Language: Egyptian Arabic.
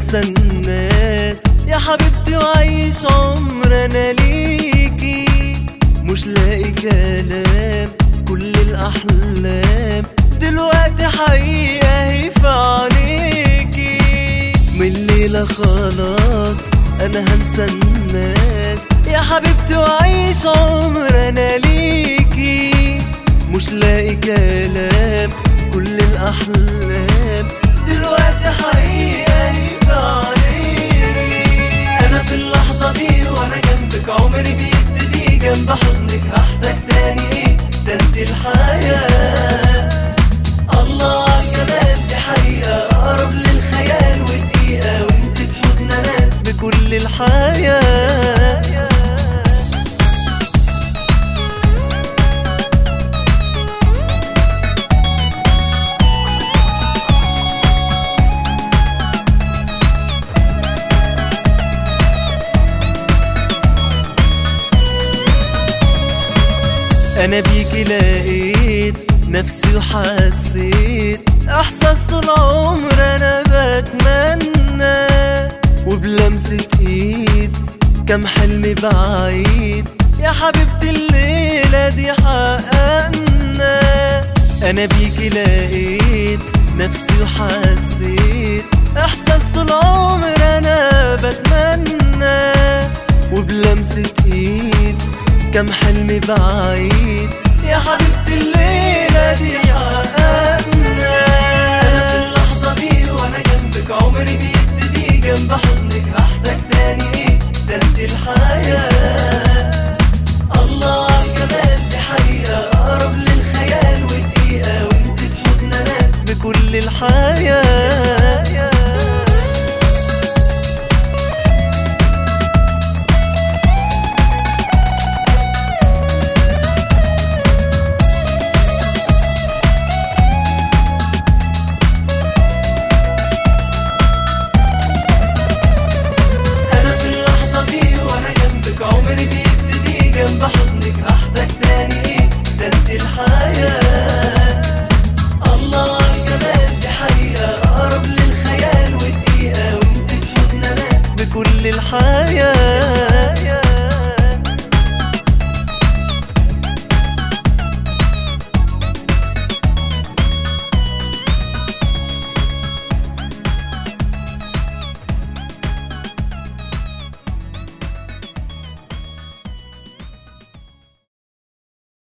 هنسى الناس يا حبيبتي وعيش عمر انا ليكي مش لاقي كلام كل الاحلام دلوقتي حقيقة هي في عينيكي من الليلة خلاص انا هنسى الناس يا حبيبتي وعيش عمر انا ليكي مش لاقي كلام كل الاحلام دلوقتي حقيقة هي في عينيكي انا في اللحظة دي وانا جنبك عمري بيبتدي جنب حضنك هحتاج تاني ايه ده انت الحياة الله عالجمال دي حقيقة اقرب للخيال ودقيقة وانت في حضن انا بكل الحياة انا بيكي لقيت نفسي وحسيت احساس طول عمر انا بتمنى وبلمسة ايد كم حلم بعيد يا حبيبتي الليلة دي حققنا انا بيكي لقيت نفسي وحسيت احساس طول عمر انا بتمنى وبلمسة ايد كم حلم بعيد يا حبيبتي الليلة دي حققنا أنا في اللحظة دي وأنا جنبك عمري بيبتدي جنب حضنك هحتاج تاني إيه ده أنت الحياة الله عالجمال دي حقيقة أقرب للخيال ودقيقة وأنت في حضن أنا بكل الحياة